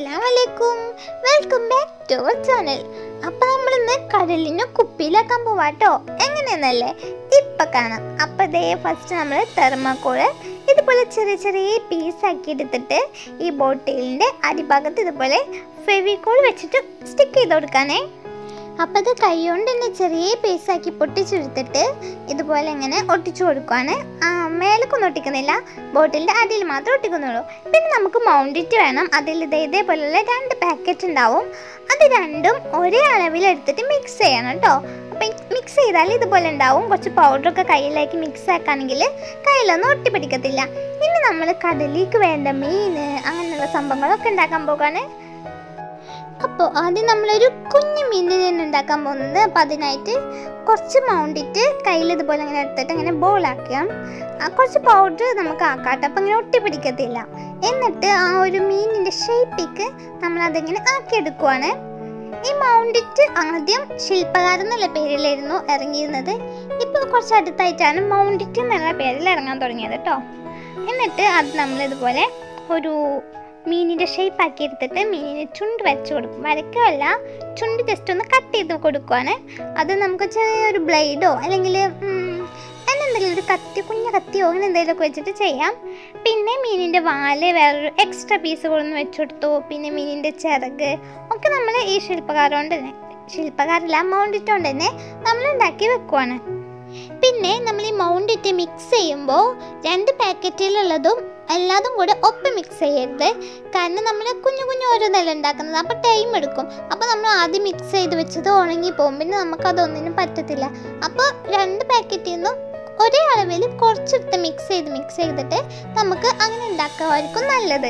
അസ്സലാമലൈക്കും welcome back to our channel അപ്പൊ നമ്മൾ ഇന്ന് കടലിന് കുപ്പിയിലാക്കാൻ പോവാട്ടോ എങ്ങനെയെന്നല്ലേ ഇപ്പൊ കാണാം അപ്പൊ ദേ ഫസ്റ്റ് നമ്മൾ തെർമാക്കോള് ഇതുപോലെ ചെറിയ ചെറിയ പീസ് ആക്കി എടുത്തിട്ട് ഈ ബോട്ടിലിന്റെ അടിഭാഗത്ത് ഇതുപോലെ ഫെവിക്കോൾ വെച്ചിട്ട് സ്റ്റിക്ക് ചെയ്ത് കൊടുക്കാനേ അപ്പം അത് കൈകൊണ്ട് തന്നെ ചെറിയ പീസാക്കി പൊട്ടിച്ചെടുത്തിട്ട് ഇതുപോലെ ഇങ്ങനെ ഒട്ടിച്ചു കൊടുക്കുവാണ് ആ മേലക്കൊന്നും ഒട്ടിക്കുന്നില്ല ബോട്ടിലിൻ്റെ അടിയിൽ മാത്രമേ ഒട്ടിക്കുന്നുള്ളൂ പിന്നെ നമുക്ക് മൗണ്ടിറ്റ് വേണം അതിൽ ഇതേ ഇതേപോലെയുള്ള രണ്ട് പാക്കറ്റ് ഉണ്ടാവും അത് രണ്ടും ഒരേ അളവിൽ എടുത്തിട്ട് മിക്സ് ചെയ്യണം കേട്ടോ അപ്പം മിക്സ് ചെയ്താൽ ഇതുപോലെ ഉണ്ടാവും കുറച്ച് പൗഡറൊക്കെ കയ്യിലേക്ക് മിക്സ് ആക്കുകയാണെങ്കിൽ കയ്യിലൊന്നും ഒട്ടിപ്പിടിക്കത്തില്ല ഇനി നമ്മൾ കടലിലേക്ക് വേണ്ട മീൻ അങ്ങനെയുള്ള സംഭവങ്ങളൊക്കെ ഉണ്ടാക്കാൻ പോകാണ് അപ്പോൾ ആദ്യം നമ്മളൊരു കുഞ്ഞു മീനിനാണ് ഉണ്ടാക്കാൻ പോകുന്നത് അപ്പോൾ അതിനായിട്ട് കുറച്ച് മൗണ്ടിട്ട് കയ്യിൽ ഇതുപോലെ ഇങ്ങനെ എടുത്തിട്ട് ഇങ്ങനെ ബോളാക്കാം ആ കുറച്ച് പൗഡർ നമുക്ക് ആക്കാട്ടെ അപ്പം ഇങ്ങനെ ഒട്ടി പിടിക്കത്തില്ല എന്നിട്ട് ആ ഒരു മീനിൻ്റെ ഷേപ്പിക്ക് നമ്മൾ അതിങ്ങനെ ആക്കിയെടുക്കുവാണ് ഈ മൗണ്ടിറ്റ് ആദ്യം ശില്പകാരൻ എന്നുള്ള പേരിലായിരുന്നു ഇറങ്ങിയിരുന്നത് ഇപ്പോൾ കുറച്ച് അടുത്തായിട്ടാണ് മൗണ്ടിറ്റ് എന്നുള്ള പേരിൽ ഇറങ്ങാൻ തുടങ്ങിയത് കേട്ടോ എന്നിട്ട് അത് നമ്മൾ ഇതുപോലെ ഒരു മീനിൻ്റെ ഷേപ്പ് ആക്കി എടുത്തിട്ട് മീനിന് ചുണ്ട് വരച്ച് കൊടുക്കും വരയ്ക്കുകയല്ല ചുണ്ട് ജസ്റ്റ് ഒന്ന് കട്ട് ചെയ്ത് കൊടുക്കുവാണ് അത് നമുക്ക് ചെറിയൊരു ബ്ലേഡോ അല്ലെങ്കിൽ എന്തെങ്കിലും ഒരു കത്തി കുഞ്ഞ കത്തിയോ അങ്ങനെ എന്തെങ്കിലുമൊക്കെ വെച്ചിട്ട് ചെയ്യാം പിന്നെ മീനിൻ്റെ വാല് വേറൊരു എക്സ്ട്രാ പീസ് കൊണ്ടു വെച്ച് കൊടുത്തു പിന്നെ മീനിൻ്റെ ചിറക് ഒക്കെ നമ്മൾ ഈ ശില്പകാരം കൊണ്ട് തന്നെ ശില്പകാരല്ല മൗണ്ടിറ്റ് കൊണ്ട് തന്നെ നമ്മൾ ഉണ്ടാക്കി വെക്കുവാണ് പിന്നെ നമ്മൾ ഈ മൗണ്ടിറ്റ് മിക്സ് ചെയ്യുമ്പോൾ രണ്ട് പാക്കറ്റിലുള്ളതും എല്ലാതും കൂടെ ഒപ്പം മിക്സ് ചെയ്യരുത് കാരണം നമ്മൾ കുഞ്ഞു കുഞ്ഞു ഓരോന്നല്ല ഉണ്ടാക്കുന്നത് അപ്പോൾ ടൈം എടുക്കും അപ്പോൾ നമ്മൾ ആദ്യം മിക്സ് ചെയ്ത് വെച്ചത് ഉണങ്ങി പോകും പിന്നെ നമുക്കതൊന്നിനും പറ്റത്തില്ല അപ്പോൾ രണ്ട് പാക്കറ്റിൽ നിന്നും ഒരേ അളവിൽ കുറച്ചെടുത്ത് മിക്സ് ചെയ്ത് മിക്സ് ചെയ്തിട്ട് നമുക്ക് അങ്ങനെ ഉണ്ടാക്കുമായിരിക്കും നല്ലത്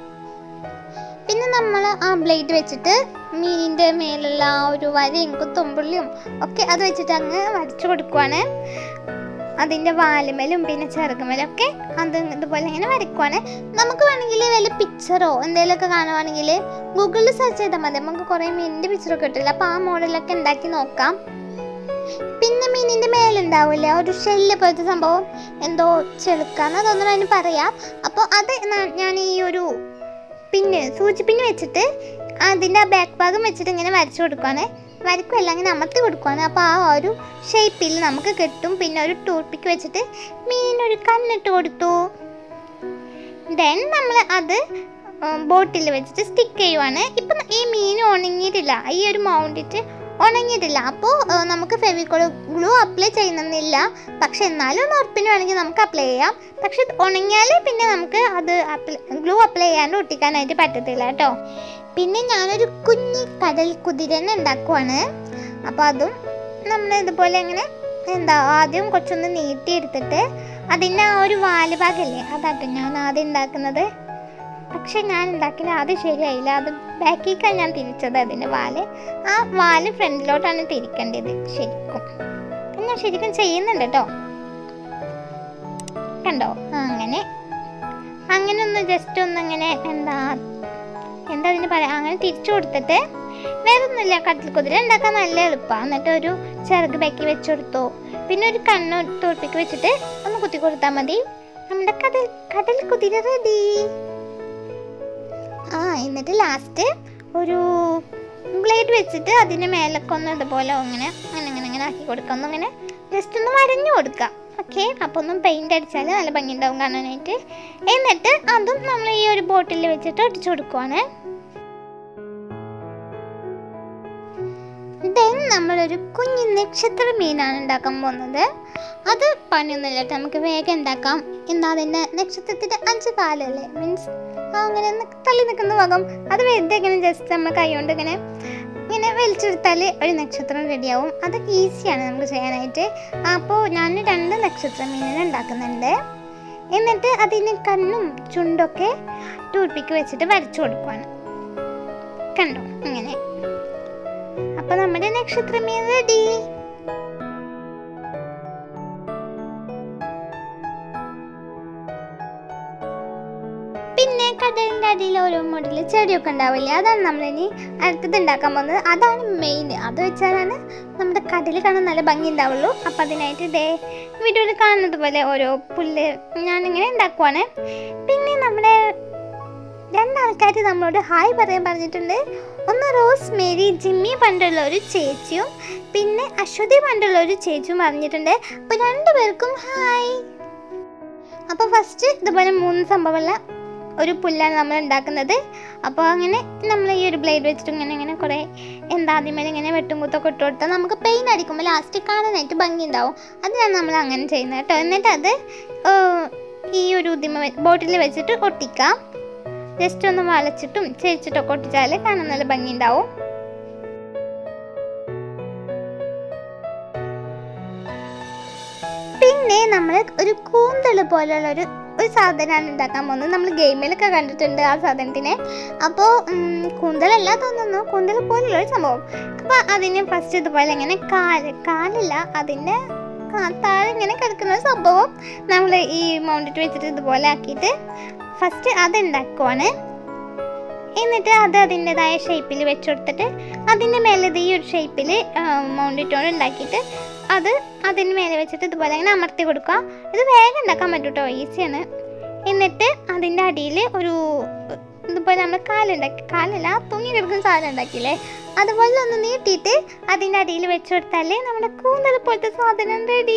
പിന്നെ നമ്മൾ ആ ബ്ലേഡ് വെച്ചിട്ട് മീനിൻ്റെ മേലുള്ള ആ ഒരു വരയും കുത്തുമ്പുള്ളിയും ഒക്കെ അത് വെച്ചിട്ട് അങ്ങ് വരച്ചു കൊടുക്കുവാണ് അതിൻ്റെ വാലുമേലും പിന്നെ ചെറുകുമേലും ഒക്കെ അത് ഇതുപോലെ ഇങ്ങനെ വരയ്ക്കുവാണ് നമുക്ക് വേണമെങ്കിൽ വല്ല പിക്ചറോ എന്തെങ്കിലുമൊക്കെ കാണുവാണെങ്കിൽ ഗൂഗിളിൽ സെർച്ച് ചെയ്താൽ മതി നമുക്ക് കുറേ മീനിൻ്റെ പിക്ചറൊക്കെ കിട്ടില്ല അപ്പോൾ ആ മോഡലൊക്കെ ഉണ്ടാക്കി നോക്കാം പിന്നെ മീനിൻ്റെ മേലുണ്ടാവില്ല ഒരു ഷെല്ല് പോലത്തെ സംഭവം എന്തോ ചെളുക്കാന്ന് അതൊന്നും അതിന് പറയാം അപ്പോൾ അത് ന- ഞാൻ ഈ ഒരു പിന്നെ സൂചി പിന്ന് വെച്ചിട്ട് അതിൻ്റെ ആ ബാക്ക് ഭാഗം വെച്ചിട്ട് ഇങ്ങനെ വരച്ചു കൊടുക്കുവാണ് വരക്കുമല്ല അങ്ങനെ അമർത്തി കൊടുക്കുവാണ് അപ്പോൾ ആ ഒരു ഷേപ്പിൽ നമുക്ക് കിട്ടും പിന്നെ ഒരു ടൂർപ്പിക്ക് വെച്ചിട്ട് മീനിനൊരു കണ്ണിട്ട് കൊടുത്തു ദെൻ നമ്മൾ അത് ബോട്ടിൽ വെച്ചിട്ട് സ്റ്റിക്ക് ചെയ്യുവാണ് ഇപ്പം ഈ മീൻ ഉണങ്ങിയിട്ടില്ല ഈ ഒരു മൗണ്ടിറ്റ് ഉണങ്ങിയിട്ടില്ല അപ്പോൾ നമുക്ക് ഫെവിക്കോൾ ഗ്ലൂ അപ്ലൈ ചെയ്യുന്നില്ല പക്ഷെ എന്നാലും ഒന്ന് ഉറപ്പിന് വേണമെങ്കിൽ നമുക്ക് അപ്ലൈ ചെയ്യാം പക്ഷെ ഉണങ്ങിയാൽ പിന്നെ നമുക്ക് അത് അപ്ലൈ ഗ്ലൂ അപ്ലൈ ചെയ്യാണ്ട് ഒട്ടിക്കാനായിട്ട് പറ്റത്തില്ല കേട്ടോ പിന്നെ ഞാനൊരു കുഞ്ഞി കടൽ കുതിരനെ ഉണ്ടാക്കുവാണ് അപ്പോൾ അതും നമ്മൾ ഇതുപോലെ ഇങ്ങനെ എന്താ ആദ്യം കുറച്ചൊന്ന് നീട്ടിയെടുത്തിട്ട് അതിൻ്റെ ആ ഒരു വാല് ഭാഗമല്ലേ അതാട്ടോ ഞാൻ ആദ്യം ഉണ്ടാക്കുന്നത് പക്ഷെ ഞാൻ ഉണ്ടാക്കിയത് ആദ്യം ശരിയായില്ല അത് ബാക്കിലേക്കാണ് ഞാൻ തിരിച്ചത് അതിൻ്റെ വാല് ആ വാല് ഫ്രണ്ടിലോട്ടാണ് തിരിക്കേണ്ടത് ശരിക്കും അത് ഞാൻ ശരിക്കും ചെയ്യുന്നുണ്ട് കേട്ടോ കണ്ടോ ആ, അങ്ങനെ അങ്ങനെ ഒന്ന് ജസ്റ്റ് ഒന്ന് അങ്ങനെ എന്താ എന്താ അതിന് പറയാ അങ്ങനെ തിരിച്ചു കൊടുത്തിട്ട് വേറെ ഒന്നുമില്ല കട്ടിൽ കുതിര ഉണ്ടാക്കാൻ നല്ല എളുപ്പമാണ് എന്നിട്ട് ഒരു ചിറക് ബാക്കി വെച്ച് കൊടുത്തു പിന്നെ ഒരു കണ്ണ് തോൽപ്പിക്ക് വെച്ചിട്ട് ഒന്ന് കുത്തി കൊടുത്താൽ മതി നമ്മുടെ കടൽ കടൽ കുതിര റെഡി ആ എന്നിട്ട് ലാസ്റ്റ് ഒരു ബ്ലേഡ് വെച്ചിട്ട് അതിൻ്റെ മേലൊക്കെ ഒന്ന് ഇതുപോലെ അങ്ങനെ അങ്ങനെ അങ്ങനെ അങ്ങനെ ആക്കി കൊടുക്കാം ഒന്ന് അങ്ങനെ ജസ്റ്റ് ഒന്ന് വരഞ്ഞു കൊടുക്കാം ഓക്കെ അപ്പോൾ ഒന്നും പെയിൻ്റ് അടിച്ചാൽ നല്ല ഭംഗി ഉണ്ടാവും കാണാനായിട്ട് എന്നിട്ട് അതും നമ്മൾ ഈ ഒരു ബോട്ടിൽ വെച്ചിട്ട് ഒട്ടിച്ചു കൊടുക്കുവാണ് ദെൻ നമ്മളൊരു കുഞ്ഞു നക്ഷത്ര മീനാണ് ഉണ്ടാക്കാൻ പോകുന്നത് അത് പണിയൊന്നുമില്ല കേട്ടോ നമുക്ക് വേഗം ഉണ്ടാക്കാം എന്താ അതിൻ്റെ നക്ഷത്രത്തിൻ്റെ അഞ്ച് കാലല്ലേ മീൻസ് അങ്ങനെ നി- തള്ളി നിൽക്കുന്ന ഭാഗം അത് വെറുതെ ഇങ്ങനെ ജസ്റ്റ് നമ്മൾ കൈകൊണ്ട് ഇങ്ങനെ ഇങ്ങനെ വലിച്ചെടുത്താൽ ഒരു നക്ഷത്രം റെഡിയാവും അത് ഈസിയാണ് നമുക്ക് ചെയ്യാനായിട്ട് അപ്പോൾ ഞാൻ രണ്ട് നക്ഷത്ര മീനിനെ ഉണ്ടാക്കുന്നുണ്ട് എന്നിട്ട് അതിന് കണ്ണും ചുണ്ടൊക്കെ ടൂർപ്പിക്ക് വെച്ചിട്ട് വരച്ചു കൊടുക്കുവാണ് കണ്ടോ അങ്ങനെ അപ്പൊ നമ്മുടെ നക്ഷത്ര മീൻ റെഡി പിന്നെ കടലിൻ്റെ അടിയിൽ ഓരോ മോഡൽ ചെടിയൊക്കെ ഉണ്ടാവില്ലേ അതാണ് നമ്മളിനി അടുത്തത് ഉണ്ടാക്കാൻ പോകുന്നത് അതാണ് മെയിൻ അത് വെച്ചാലാണ് നമ്മുടെ കടൽ കാണാൻ നല്ല ഭംഗി ഉണ്ടാവുള്ളൂ അപ്പം അതിനായിട്ട് ഇതേ വീഡിയോയിൽ കാണുന്നത് പോലെ ഓരോ പുല്ല് ഞാനിങ്ങനെ ഉണ്ടാക്കുവാണ് പിന്നെ നമ്മുടെ രണ്ടാൾക്കാർ നമ്മളോട് ഹായ് പറയാൻ പറഞ്ഞിട്ടുണ്ട് ഒന്ന് റോസ് മേരി ജിമ്മി പണ്ടുള്ള ഒരു ചേച്ചിയും പിന്നെ അശ്വതി പണ്ടുള്ള ഒരു ചേച്ചിയും പറഞ്ഞിട്ടുണ്ട് അപ്പോൾ രണ്ടുപേർക്കും ഹായ് അപ്പോൾ ഫസ്റ്റ് ഇതുപോലെ മൂന്ന് സംഭവമുള്ള ഒരു പുല്ലാണ് നമ്മൾ ഉണ്ടാക്കുന്നത് അപ്പോൾ അങ്ങനെ നമ്മൾ ഈ ഒരു ബ്ലേഡ് വെച്ചിട്ട് ഇങ്ങനെ ഇങ്ങനെ കുറേ എന്താ ആദ്യമേ ഇങ്ങനെ വെട്ടും കുത്തൊക്കെ ഇട്ട് കൊടുത്താൽ നമുക്ക് പെയിൻ അടിക്കുമ്പോൾ ലാസ്റ്റ് കാണാനായിട്ട് ഭംഗി ഉണ്ടാവും അതിനാണ് നമ്മൾ അങ്ങനെ ചെയ്യുന്നത് കേട്ടോ എന്നിട്ട് അത് ഏർ, ഈ ഒരു ഉദിമ ബോട്ടിൽ വെച്ചിട്ട് ഒട്ടിക്കാം ജസ്റ്റ് ഒന്ന് വളച്ചിട്ടും ചേച്ചിട്ടൊക്കെ ഒട്ടിച്ചാൽ കാണാൻ നല്ല ഭംഗി ഉണ്ടാവും പിന്നെ നമ്മൾ ഒരു കൂന്തൽ പോലുള്ള ഒരു ഒരു സാധനമാണ് ഉണ്ടാക്കാൻ പോകുന്നത് നമ്മൾ ഗെയിമിലൊക്കെ കണ്ടിട്ടുണ്ട് ആ സാധനത്തിനെ അപ്പോൾ കൂന്തലല്ല തോന്നുന്നു കൂന്തൽ പോലുള്ള ഒരു സംഭവം അപ്പോൾ അതിന് ഫസ്റ്റ് ഇതുപോലെ ഇങ്ങനെ കാല് കാലല്ല അതിൻ്റെ ആ, താഴെ ഇങ്ങനെ കിടക്കുന്ന ഒരു സംഭവം നമ്മൾ ഈ മൗണ്ടിട്ട് വെച്ചിട്ട് ഇതുപോലെ ആക്കിയിട്ട് ഫസ്റ്റ് അത് ഉണ്ടാക്കുവാണ് എന്നിട്ട് അത് അതിൻ്റെതായ ഷേപ്പിൽ വെച്ചുകൊടുത്തിട്ട് അതിൻ്റെ മേലെ ഇത് ഈ ഒരു ഷേപ്പിൽ മൗണ്ടിറ്റോൺ ഉണ്ടാക്കിയിട്ട് അത് അതിന് മേലെ വെച്ചിട്ട് ഇതുപോലെ അങ്ങനെ അമർത്തി കൊടുക്കുക ഇത് വേഗം ഉണ്ടാക്കാൻ പറ്റും കേട്ടോ ഈസിയാണ് എന്നിട്ട് അതിൻ്റെ അടിയിൽ ഒരു ഇതുപോലെ നമ്മൾ കാലുണ്ടാക്കി കാലല്ല തൂങ്ങി കിടക്കുന്ന സാധനം ഉണ്ടാക്കിയില്ലേ അതുപോലെ ഒന്ന് നീട്ടിയിട്ട് അതിൻ്റെ അടിയിൽ വെച്ച് കൊടുത്താൽ നമ്മുടെ കൂന്തൽ പോലത്തെ സാധനം റെഡി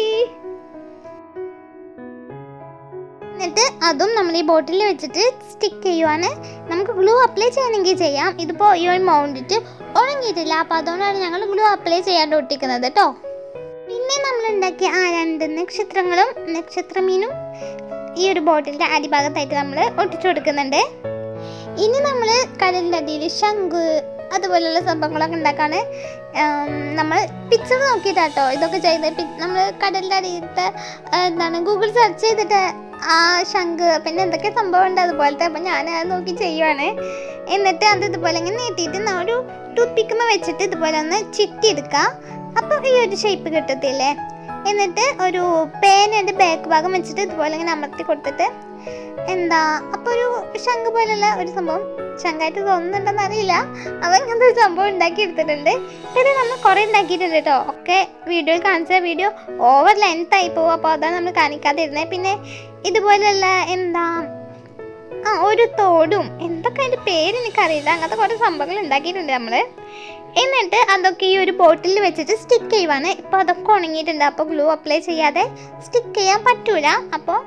എന്നിട്ട് അതും നമ്മൾ ഈ ബോട്ടിൽ വെച്ചിട്ട് സ്റ്റിക്ക് ചെയ്യുവാണ് നമുക്ക് ഗ്ലൂ അപ്ലൈ ചെയ്യണമെങ്കിൽ ചെയ്യാം ഇതിപ്പോൾ ഈ ഒരു മൗണ്ടിട്ട് ഉണങ്ങിയിട്ടില്ല അപ്പോൾ അതുകൊണ്ടാണ് ഞങ്ങൾ ഗ്ലൂ അപ്ലൈ ചെയ്യാണ്ട് ഒട്ടിക്കുന്നത് കേട്ടോ പിന്നെ നമ്മൾ ഉണ്ടാക്കിയ ആ രണ്ട് നക്ഷത്രങ്ങളും നക്ഷത്രമീനും ഈ ഒരു ബോട്ടിലിൻ്റെ അടിഭാഗത്തായിട്ട് നമ്മൾ ഒട്ടിച്ചു കൊടുക്കുന്നുണ്ട് ഇനി നമ്മൾ കടലിൻ്റെ അടിയിൽ ശംഖ് അതുപോലുള്ള സംഭവങ്ങളൊക്കെ ഉണ്ടാക്കാണ് നമ്മൾ പിക്ചർ നോക്കിയിട്ടാട്ടോ ഇതൊക്കെ ചെയ്ത് നമ്മൾ കടലിൻ്റെ അടിയിലത്തെ ആ, എന്താണ് ഗൂഗിൾ സെർച്ച് ചെയ്തിട്ട് ആ ശംഖ് പിന്നെ എന്തൊക്കെ സംഭവം ഉണ്ട് അതുപോലത്തെ അപ്പം ഞാൻ അത് നോക്കി ചെയ്യുവാണ് എന്നിട്ട് അത് ഇതുപോലെ ഇങ്ങനെ നീട്ടിയിട്ട് ന- ഒരു ടൂത്ത് പിക്കുമ്മ വെച്ചിട്ട് ഇതുപോലെ ഒന്ന് ചിറ്റി എടുക്കുക അപ്പോൾ ഈ ഒരു ഷേപ്പ് കിട്ടത്തില്ലേ എന്നിട്ട് ഒരു പേനയുടെ ബാക്ക് ഭാഗം വെച്ചിട്ട് ഇതുപോലെ ഇങ്ങനെ അമർത്തി കൊടുത്തിട്ട് എന്താ അപ്പോൾ ഒരു ശംഖ് പോലുള്ള ഒരു സംഭവം ശംഖായിട്ട് തോന്നുന്നുണ്ടെന്ന് അറിയില്ല അവ ഇങ്ങനത്തെ ഒരു സംഭവം ഉണ്ടാക്കി എടുത്തിട്ടുണ്ട് ഇത് നമ്മൾ കുറേ ഉണ്ടാക്കിയിട്ടുണ്ട് കേട്ടോ ഒക്കെ വീഡിയോയിൽ കാണിച്ച വീഡിയോ ഓവർ ലെങ്ത് ആയി പോകും അപ്പോൾ അതാണ് നമ്മൾ കാണിക്കാതിരുന്നത് പിന്നെ ഇതുപോലെയുള്ള എന്താ ആ ഒരു തോടും എന്തൊക്കെ അതിൻ്റെ പേര് എനിക്കറിയില്ല അങ്ങനത്തെ കുറേ സംഭവങ്ങൾ ഉണ്ടാക്കിയിട്ടുണ്ട് നമ്മൾ എന്നിട്ട് അതൊക്കെ ഈ ഒരു ബോട്ടിൽ വെച്ചിട്ട് സ്റ്റിക്ക് ചെയ്യുവാണ് ഇപ്പോൾ അതൊക്കെ ഉണങ്ങിയിട്ടുണ്ട് അപ്പോൾ ഗ്ലൂ അപ്ലൈ ചെയ്യാതെ സ്റ്റിക്ക് ചെയ്യാൻ പറ്റൂല അപ്പോൾ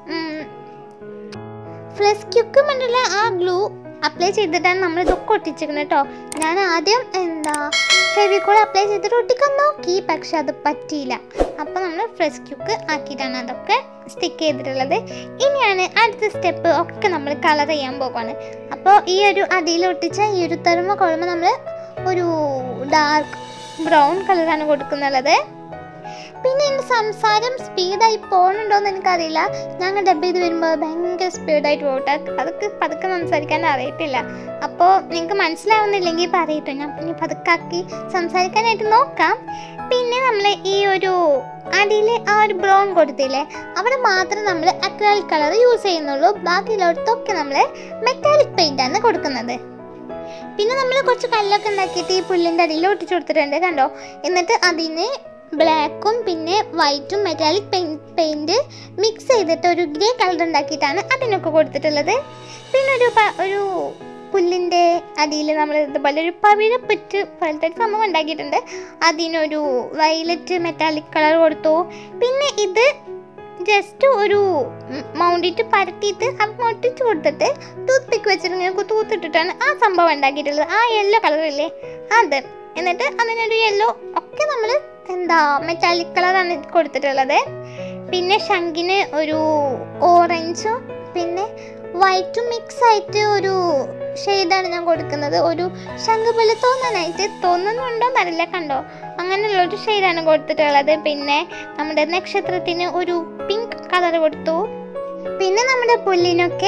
ഫ്ലസ് ക്യുക്കുമെന്റുള്ള ആ ഗ്ലൂ അപ്ലൈ ചെയ്തിട്ടാണ് നമ്മൾ ഇതൊക്കെ ഒട്ടിച്ചിരിക്കുന്നത് കേട്ടോ ഞാൻ ആദ്യം എന്താ ഫെവിക്കോൾ അപ്ലൈ ചെയ്തിട്ട് ഒട്ടിക്കാൻ നോക്കി പക്ഷെ അത് പറ്റിയില്ല അപ്പോൾ നമ്മൾ ഫ്രഷ് ക്യൂക്ക് ആക്കിയിട്ടാണ് അതൊക്കെ സ്റ്റിക്ക് ചെയ്തിട്ടുള്ളത് ഇനിയാണ് അടുത്ത സ്റ്റെപ്പ് ഒക്കെ നമ്മൾ കളർ ചെയ്യാൻ പോകുവാണ് അപ്പോൾ ഈ ഒരു അടിയിൽ ഒട്ടിച്ച ഈ ഒരു തെർമ കുഴമ്പ് നമ്മൾ ഒരു ഡാർക്ക് ബ്രൗൺ കളറാണ് കൊടുക്കുന്നുള്ളത് പിന്നെ എൻ്റെ സംസാരം സ്പീഡായി പോകുന്നുണ്ടോയെന്ന് എനിക്കറിയില്ല ഞങ്ങൾ ഡബ് ചെയ്ത് വരുമ്പോൾ ഭയങ്കര സ്പീഡായിട്ട് പോട്ടെ അതൊക്കെ പതുക്കെ സംസാരിക്കാൻ അറിയത്തില്ല അപ്പോൾ നിങ്ങൾക്ക് മനസ്സിലാവുന്നില്ലെങ്കിൽ പറയട്ടോ ഞാൻ ഇനി പതുക്കാക്കി സംസാരിക്കാനായിട്ട് നോക്കാം പിന്നെ നമ്മൾ ഈ ഒരു അടിയിൽ ആ ഒരു ബ്രൗൺ കൊടുത്തില്ലേ അവിടെ മാത്രം നമ്മൾ അക്രാലിക് കളർ യൂസ് ചെയ്യുന്നുള്ളൂ ബാക്കിയുള്ളിടത്തൊക്കെ നമ്മൾ മെറ്റാലിക് പെയിൻ്റ് ആണ് കൊടുക്കുന്നത് പിന്നെ നമ്മൾ കുറച്ച് കല്ലൊക്കെ ഉണ്ടാക്കിയിട്ട് ഈ പുല്ലിൻ്റെ അടിയിൽ ഒട്ടിച്ചു കൊടുത്തിട്ടുണ്ട് കണ്ടോ എന്നിട്ട് അതിന് ബ്ലാക്കും പിന്നെ വൈറ്റും മെറ്റാലിക് പെയിൻറ് മിക്സ് ചെയ്തിട്ട് ഒരു ഗ്രേ കളർ ഉണ്ടാക്കിയിട്ടാണ് അതിനൊക്കെ കൊടുത്തിട്ടുള്ളത് പിന്നെ ഒരു പ- ഒരു പുല്ലിൻ്റെ അടിയിൽ നമ്മൾ ഇതുപോലെ ഒരു പവിഴപ്പുറ്റ് പോലത്തെ ഒരു സംഭവം ഉണ്ടാക്കിയിട്ടുണ്ട് അതിനൊരു വയലറ്റ് മെറ്റാലിക് കളർ കൊടുത്തു പിന്നെ ഇത് ജസ്റ്റ് ഒരു മൗണ്ടിട്ട് പരത്തിയിട്ട് അങ്ങോട്ടിച്ച് കൊടുത്തിട്ട് ടൂത്ത് പിക്ക് വെച്ചിട്ട് ഇങ്ങനെ തൂത്തിട്ടിട്ടാണ് ആ സംഭവം ഉണ്ടാക്കിയിട്ടുള്ളത് ആ യെല്ലോ കളറില്ലേ അത് എന്നിട്ട് അതിനൊരു യെല്ലോ ഒക്കെ നമ്മൾ എന്താ മെറ്റാലിക് കളറാണ് കൊടുത്തിട്ടുള്ളത് പിന്നെ ശംഖിന് ഒരു ഓറഞ്ചും പിന്നെ വൈറ്റും മിക്സ് ആയിട്ട് ഒരു ഷെയ്ഡാണ് ഞാൻ കൊടുക്കുന്നത് ഒരു ശംഖ് പോലെ തോന്നാനായിട്ട് തോന്നുന്നുണ്ടോ എന്നറിയില്ല കണ്ടോ അങ്ങനെയുള്ള ഒരു ഷെയ്ഡാണ് കൊടുത്തിട്ടുള്ളത് പിന്നെ നമ്മുടെ നക്ഷത്രത്തിന് ഒരു പിങ്ക് കളർ കൊടുത്തു പിന്നെ നമ്മുടെ പുല്ലിനൊക്കെ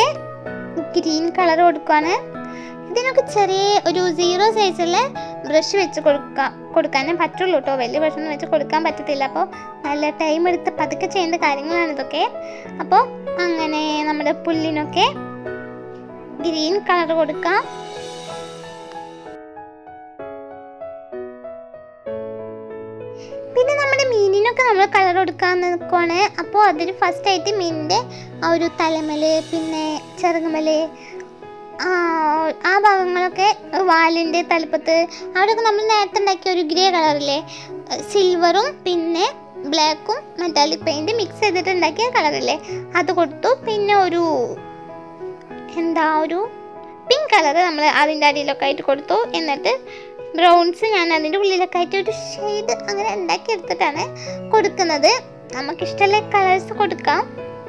ഗ്രീൻ കളർ കൊടുക്കുകയാണ് ഇതിനൊക്കെ ചെറിയ ഒരു സീറോ സൈസുള്ള ബ്രഷ് വെച്ച് കൊടുക്കാം കൊടുക്കാനേ പറ്റുള്ളൂ കേട്ടോ വലിയ ബ്രഷൊന്നും വെച്ച് കൊടുക്കാൻ പറ്റത്തില്ല അപ്പോൾ നല്ല ടൈം എടുത്ത് പതുക്കെ ചെയ്യേണ്ട കാര്യങ്ങളാണ് ഇതൊക്കെ അപ്പോൾ അങ്ങനെ നമ്മുടെ പുല്ലിനൊക്കെ ഗ്രീൻ കളർ കൊടുക്കാം പിന്നെ നമ്മുടെ മീനിനൊക്കെ നമ്മൾ കളർ കൊടുക്കാൻ നിൽക്കുവാണ് അപ്പോൾ അതിൽ ഫസ്റ്റ് ആയിട്ട് മീനിൻ്റെ ആ ഒരു തലമല് പിന്നെ ചെറുകുമല് ആ ആ ഭാഗങ്ങളൊക്കെ വാലിൻ്റെ തലപ്പത്ത് അവിടെയൊക്കെ നമ്മൾ നേരത്തെ ഉണ്ടാക്കിയ ഒരു ഗ്രേ കളറില്ലേ സിൽവറും പിന്നെ ബ്ലാക്കും മെറ്റാലിക് പെയിൻറ് മിക്സ് ചെയ്തിട്ട് ഉണ്ടാക്കിയ കളറില്ലേ അത് കൊടുത്തു പിന്നെ ഒരു എന്താ ഒരു പിങ്ക് കളർ നമ്മൾ അതിൻ്റെ അടിയിലൊക്കെ ആയിട്ട് കൊടുത്തു എന്നിട്ട് ബ്രൗൺസ് ഞാൻ അതിൻ്റെ ഉള്ളിലൊക്കെ ആയിട്ട് ഒരു ഷെയ്ഡ് അങ്ങനെ ഉണ്ടാക്കി എടുത്തിട്ടാണ് കൊടുക്കുന്നത് നമുക്കിഷ്ടമുള്ള കളേഴ്സ് കൊടുക്കാം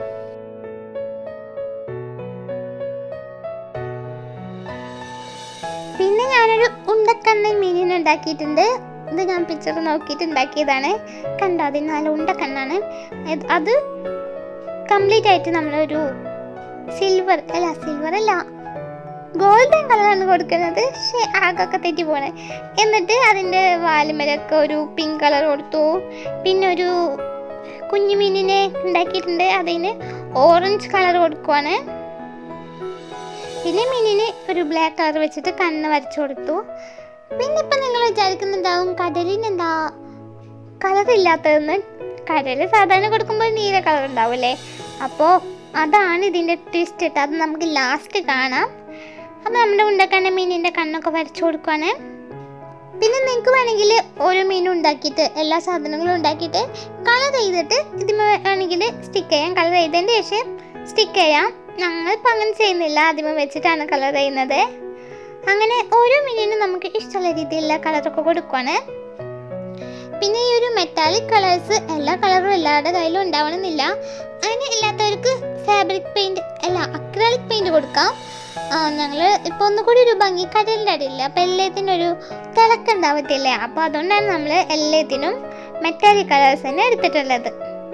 പിന്നെ ഞാനൊരു ഉണ്ടക്കണ്ണൻ മീനിനെ ഉണ്ടാക്കിയിട്ടുണ്ട് ഇത് ഞാൻ പിക്ചർ നോക്കിയിട്ട് ഉണ്ടാക്കിയതാണ് കണ്ടോ അതിന് നല്ല ഉണ്ടക്കണ്ണാണ് ഇത് അത് കംപ്ലീറ്റ് ആയിട്ട് നമ്മളൊരു സിൽവർ അല്ല സിൽവർ അല്ല ഗോൾഡൻ കളറാണ് കൊടുക്കുന്നത് പക്ഷേ ആകൊക്കെ തെറ്റി പോണേ എന്നിട്ട് അതിൻ്റെ വാലുമലൊക്കെ ഒരു പിങ്ക് കളർ കൊടുത്തു പിന്നെ ഒരു കുഞ്ഞു മീനിനെ ഉണ്ടാക്കിയിട്ടുണ്ട് അതിന് ഓറഞ്ച് കളർ കൊടുക്കുവാണ് പിന്നെ മീനിന് ഒരു ബ്ലാക്ക് കളർ വെച്ചിട്ട് കണ്ണ് വരച്ചു കൊടുത്തു പിന്നെ ഇപ്പം നിങ്ങൾ വിചാരിക്കുന്നുണ്ടാവും കടലിന് എന്താ കളർ ഇല്ലാത്തതെന്ന് കടൽ സാധാരണ കൊടുക്കുമ്പോൾ നീല കളർ ഉണ്ടാവില്ലേ അപ്പോൾ അതാണ് ഇതിൻ്റെ ട്വിസ്റ്റ് ഇട്ട് അത് നമുക്ക് ലാസ്റ്റ് കാണാം അപ്പോൾ നമ്മുടെ ഉണ്ടക്കണ്ണ മീനിൻ്റെ കണ്ണൊക്കെ വരച്ചു കൊടുക്കുവാണ് പിന്നെ നിങ്ങൾക്ക് വേണമെങ്കിൽ ഓരോ മീനും ഉണ്ടാക്കിയിട്ട് എല്ലാ സാധനങ്ങളും ഉണ്ടാക്കിയിട്ട് കളർ ചെയ്തിട്ട് ഇതിന് വേണമെങ്കിൽ സ്റ്റിക്ക് ചെയ്യാം കളർ ചെയ്തതിന് ശേഷം സ്റ്റിക്ക് ചെയ്യാം ഞങ്ങളിപ്പോൾ അങ്ങനെ ചെയ്യുന്നില്ല ആദ്യമേ വെച്ചിട്ടാണ് കളർ ചെയ്യുന്നത് അങ്ങനെ ഓരോ മീനിനും നമുക്ക് ഇഷ്ടമുള്ള രീതിയിലുള്ള കളറൊക്കെ കൊടുക്കുവാണ് പിന്നെ ഈ ഒരു മെറ്റാലിക് കളേഴ്സ് എല്ലാ കളറും എല്ലാവരുടെ കയ്യിലും ഉണ്ടാവണമെന്നില്ല അതിന് ഇല്ലാത്തവർക്ക് ഫാബ്രിക് പെയിൻറ് അല്ല അക്രാലിക് പെയിൻറ് കൊടുക്കാം ഞങ്ങൾ ഇപ്പോൾ ഒന്നുകൂടി ഒരു ഭംഗി കടലിൻ്റെ അടിയില്ല അപ്പോൾ എല്ലാത്തിനും ഒരു തിളക്കുണ്ടാവത്തില്ലേ അപ്പോൾ അതുകൊണ്ടാണ് നമ്മൾ എല്ലാത്തിനും മെറ്റാലിക് കളേഴ്സ് തന്നെ എടുത്തിട്ടുള്ളത്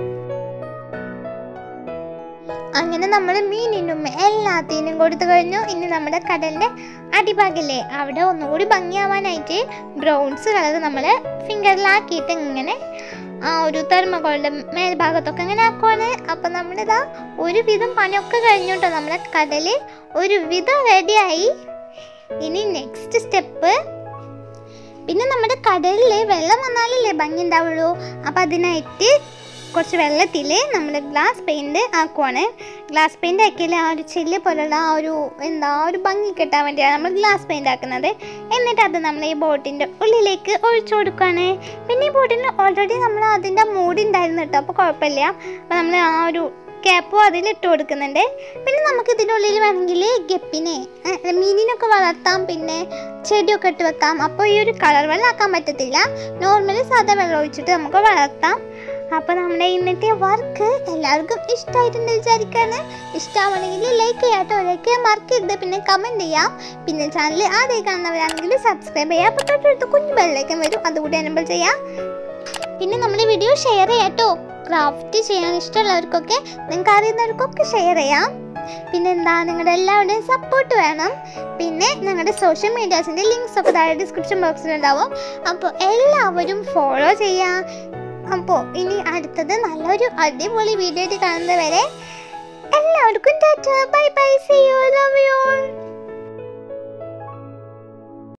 അങ്ങനെ നമ്മൾ മീനിനും എല്ലാത്തിനും കൊടുത്തു കഴിഞ്ഞു ഇനി നമ്മുടെ കടലിൻ്റെ അടിഭാഗല്ലേ അവിടെ ഒന്നുകൂടി ഭംഗിയാവാനായിട്ട് ബ്രൗൺസ് കളർ നമ്മൾ ഫിംഗറിലാക്കിയിട്ട് ഇങ്ങനെ ആ ഒരു തെർമകോളിൻ്റെ മേൽഭാഗത്തൊക്കെ ഇങ്ങനെ ആക്കുവാണ് അപ്പം നമ്മളിതാ ഒരു വിധം പണിയൊക്കെ കഴിഞ്ഞു കേട്ടോ നമ്മുടെ കടൽ ഒരു വിധം റെഡിയായി ഇനി നെക്സ്റ്റ് സ്റ്റെപ്പ് പിന്നെ നമ്മുടെ കടലിൽ വെള്ളം വന്നാലല്ലേ ഭംഗി ഉണ്ടാവുള്ളൂ അപ്പം അതിനായിട്ട് കുറച്ച് വെള്ളത്തിൽ നമ്മൾ ഗ്ലാസ് പെയിൻറ് ആക്കുവാണ് ഗ്ലാസ് പെയിൻറ് ആക്കിയാൽ ആ ഒരു ചില്ല് പോലുള്ള ആ ഒരു എന്താ ഒരു ഭംഗി കിട്ടാൻ വേണ്ടിയാണ് നമ്മൾ ഗ്ലാസ് പെയിൻറ് ആക്കുന്നത് എന്നിട്ട് അത് നമ്മൾ ഈ ബോട്ടിൻ്റെ ഉള്ളിലേക്ക് ഒഴിച്ചു കൊടുക്കുകയാണ് പിന്നെ ഈ ബോട്ടിന് ഓൾറെഡി നമ്മൾ അതിൻ്റെ മൂടി ഉണ്ടായിരുന്നു കേട്ടോ അപ്പോൾ കുഴപ്പമില്ല അപ്പോൾ നമ്മൾ ആ ഒരു ക്യാപ്പും അതിൽ ഇട്ട് കൊടുക്കുന്നുണ്ട് പിന്നെ നമുക്ക് ഇതിൻ്റെ ഉള്ളിൽ വേണമെങ്കിൽ ഗപ്പിനെ ഏ, മീനിനൊക്കെ വളർത്താം പിന്നെ ചെടിയൊക്കെ ഇട്ട് വെക്കാം അപ്പോൾ ഈ ഒരു കളർ വെള്ളം ആക്കാൻ പറ്റത്തില്ല നോർമലി സാധാ വെള്ളം ഒഴിച്ചിട്ട് നമുക്ക് വളർത്താം അപ്പോൾ നമ്മുടെ ഇന്നത്തെ വർക്ക് എല്ലാവർക്കും ഇഷ്ടമായിട്ടുണ്ട് വിചാരിക്കാണ് ഇഷ്ടമാണെങ്കിൽ ലൈക്ക് ചെയ്യാട്ടോ ലൈക്ക് ചെയ്യാൻ മറക്കരുത് പിന്നെ കമൻറ്റ് ചെയ്യാം പിന്നെ ചാനൽ ആദ്യമായി കാണുന്നവരാണെങ്കിൽ സബ്സ്ക്രൈബ് ചെയ്യാം അപ്പോൾ തൊട്ടടുത്ത് കുഞ്ഞു ബെല്ലേക്കും വരും അതുകൂടി എനബിൾ ചെയ്യാം പിന്നെ നമ്മുടെ വീഡിയോ ഷെയർ ചെയ്യാട്ടോ ക്രാഫ്റ്റ് ചെയ്യാൻ ഇഷ്ടമുള്ളവർക്കൊക്കെ നിങ്ങൾക്ക് അറിയുന്നവർക്കൊക്കെ ഷെയർ ചെയ്യാം പിന്നെ എന്താ നിങ്ങളുടെ എല്ലാവരുടെയും സപ്പോർട്ട് വേണം പിന്നെ ഞങ്ങളുടെ സോഷ്യൽ മീഡിയാസിൻ്റെ ലിങ്ക്സ് ഒക്കെ താഴെ ഡിസ്ക്രിപ്ഷൻ ബോക്സിൽ ഉണ്ടാവും അപ്പോൾ എല്ലാവരും ഫോളോ ചെയ്യാം അപ്പോൾ ഇനി അടുത്തത് നല്ലൊരു അടിപൊളി വീഡിയോ ആയിട്ട് കാണുന്നത് വരെ എല്ലാവർക്കും tata bye bye see you love you all